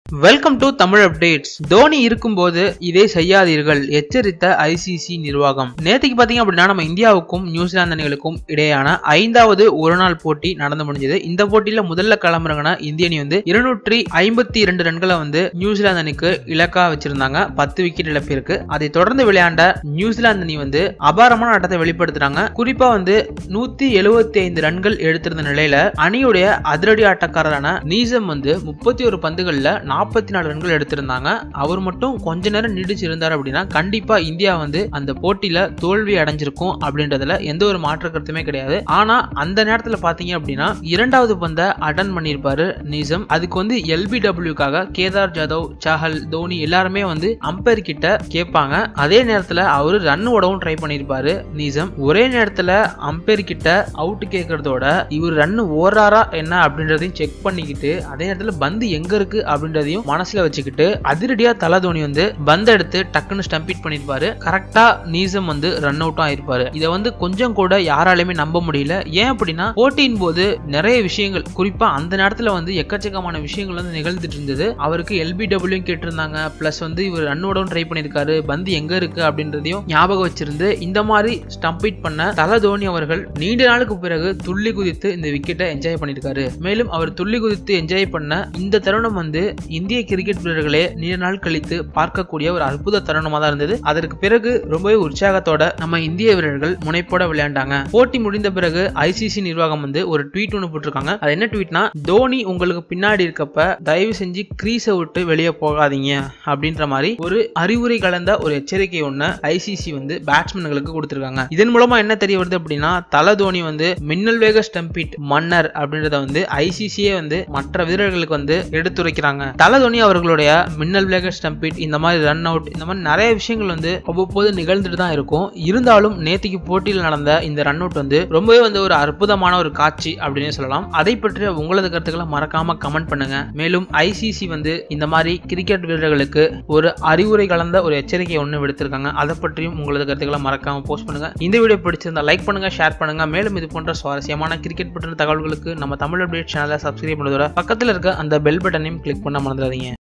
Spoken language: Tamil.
welcome to Tamil updates Dhoni இருக்கும்போது இதை செய்யாதீர்கள் எச்சரித்த ஐசிசி நிர்வாகம் நேற்றுக்கு பாத்தீங்க அப்படின்னா நம்ம இந்தியாவுக்கும் நியூசிலாந்து அணிகளுக்கும் இடையான ஐந்தாவது ஒருநாள் போட்டி நடந்து முடிஞ்சது இந்த போட்டியில முதல்ல கிளம்புறங்கன்னா இந்திய அணி வந்து இருநூற்றி ஐம்பத்தி இரண்டு ரன்களை வந்து நியூசிலாந்து அணிக்கு இலக்கா வச்சிருந்தாங்க பத்து விக்கெட் இழப்பிற்கு அதை தொடர்ந்து விளையாண்ட நியூசிலாந்து அணி வந்து அபாரமான ஆட்டத்தை வெளிப்படுத்துறாங்க குறிப்பா வந்து நூத்தி எழுபத்தி ஐந்து ரன்கள் எடுத்திருந்த நிலையில அணியுடைய அதிரடி ஆட்டக்காரரான நீசம் வந்து முப்பத்தி ஒரு பந்துகள்ல நாற்பத்தி நாலு ரன்கள் எடுத்திருந்தாங்க அவர் மட்டும் கொஞ்ச நேரம் நீடிச்சு இருந்தார் அப்படின்னா கண்டிப்பா இந்தியா வந்து அந்த போட்டியில தோல்வி அடைஞ்சிருக்கும் அப்படின்றதுல எந்த ஒரு மாற்று கருத்துமே கிடையாது ஆனா அந்த நேரத்துல பாத்தீங்க அப்படின்னா இரண்டாவது பந்தை அட்டன் பண்ணியிருப்பாரு நீசம் அதுக்கு வந்து எல்பிடபிள்யூக்காக கேதார் ஜாதவ் சாஹல் தோனி எல்லாருமே வந்து அம்பையர் கிட்ட கேட்பாங்க அதே நேரத்துல அவரு ரன் ஓடவும் ட்ரை பண்ணியிருப்பாரு நீசம் ஒரே நேரத்துல அம்பையர் கிட்ட அவுட் கேட்கறதோட இவர் ரன் ஓடுறாரா என்ன அப்படின்றதையும் செக் பண்ணிக்கிட்டு அதே நேரத்துல பந்து எங்க இருக்கு அப்படின்றதையும் மனசுல வச்சுக்கிட்டு அதிரடியா தல தோனி வந்து பந்தை எடுத்து டக்குன்னு ஸ்டம்பிட் பண்ணிருப்பாரு கரெக்டா நீசம் வந்து ரன் அவுட்டும் ஆயிருப்பாரு இதை வந்து கொஞ்சம் கூட யாராலையுமே நம்ப முடியல ஏன் அப்படின்னா போட்டியின் போது நிறைய விஷயங்கள் குறிப்பா அந்த நேரத்துல வந்து எக்கச்சக்கமான விஷயங்கள் வந்து நிகழ்ந்துட்டு இருந்தது அவருக்கு எல்பிடபிள்யூ கேட்டிருந்தாங்க பிளஸ் வந்து இவர் ரன்னோடவும் ட்ரை பண்ணியிருக்காரு பந்து எங்க இருக்கு அப்படின்றதையும் ஞாபகம் வச்சிருந்து இந்த மாதிரி ஸ்டம்பிட் பண்ண தல தோனி அவர்கள் நீண்ட நாளுக்கு பிறகு துள்ளி குதித்து இந்த விக்கெட்டை என்ஜாய் பண்ணியிருக்காரு மேலும் அவர் துள்ளி குதித்து என்ஜாய் பண்ண இந்த தருணம் வந்து இந்திய கிரிக்கெட் வீரர்களே நீண்ட நாள் கழித்து பார்க்கக்கூடிய ஒரு அற்புத தருணமா தான் இருந்தது அதற்கு பிறகு ரொம்பவே உற்சாகத்தோட நம்ம இந்திய வீரர்கள் முனைப்போட விளையாண்டாங்க போட்டி முடிந்த பிறகு ஐசிசி நிர்வாகம் வந்து ஒரு ட்வீட் ஒன்று போட்டிருக்காங்க அது என்ன ட்வீட்னா தோனி உங்களுக்கு பின்னாடி இருக்கப்ப தயவு செஞ்சு கிரீஸை விட்டு வெளியே போகாதீங்க அப்படின்ற மாதிரி ஒரு அறிவுரை கலந்த ஒரு எச்சரிக்கை ஒன்று ஐசிசி வந்து பேட்ஸ்மேன்களுக்கு கொடுத்திருக்காங்க இதன் மூலமா என்ன தெரிய வருது அப்படின்னா தல தோனி வந்து மின்னல் வேக ஸ்டம்பிட் மன்னர் அப்படின்றத வந்து ஐசிசியே வந்து மற்ற வீரர்களுக்கு வந்து எடுத்துரைக்கிறாங்க தல தோனி அவர்களுடைய மின்னல் வேக ஸ்டம்பிட் இந்த மாதிரி ரன் அவுட் இந்த மாதிரி நிறைய விஷயங்கள் வந்து அவ்வப்போது நிகழ்ந்துட்டு தான் இருக்கும் இருந்தாலும் நேத்திக்கு போட்டியில் நடந்த இந்த ரன் அவுட் வந்து ரொம்பவே வந்து ஒரு அற்புதமான ஒரு காட்சி அப்படின்னு சொல்லலாம் அதை பற்றி உங்களது கருத்துக்களை மறக்காம கமெண்ட் பண்ணுங்க மேலும் ஐசிசி வந்து இந்த மாதிரி கிரிக்கெட் வீரர்களுக்கு ஒரு அறிவுரை கலந்த ஒரு எச்சரிக்கை ஒன்று விடுத்திருக்காங்க அதை பற்றியும் உங்களது கருத்துக்களை மறக்காம போஸ்ட் பண்ணுங்க இந்த வீடியோ பிடிச்சிருந்தா லைக் பண்ணுங்க ஷேர் பண்ணுங்க மேலும் இது போன்ற சுவாரஸ்யமான கிரிக்கெட் பற்றின தகவல்களுக்கு நம்ம தமிழ் அப்டேட் சேனலை சப்ஸ்கிரைப் பண்ணுறதோட பக்கத்தில் இருக்க அந்த பெல் பட்டனையும் கிளிக் பண்ண மறந்துடாதீங்க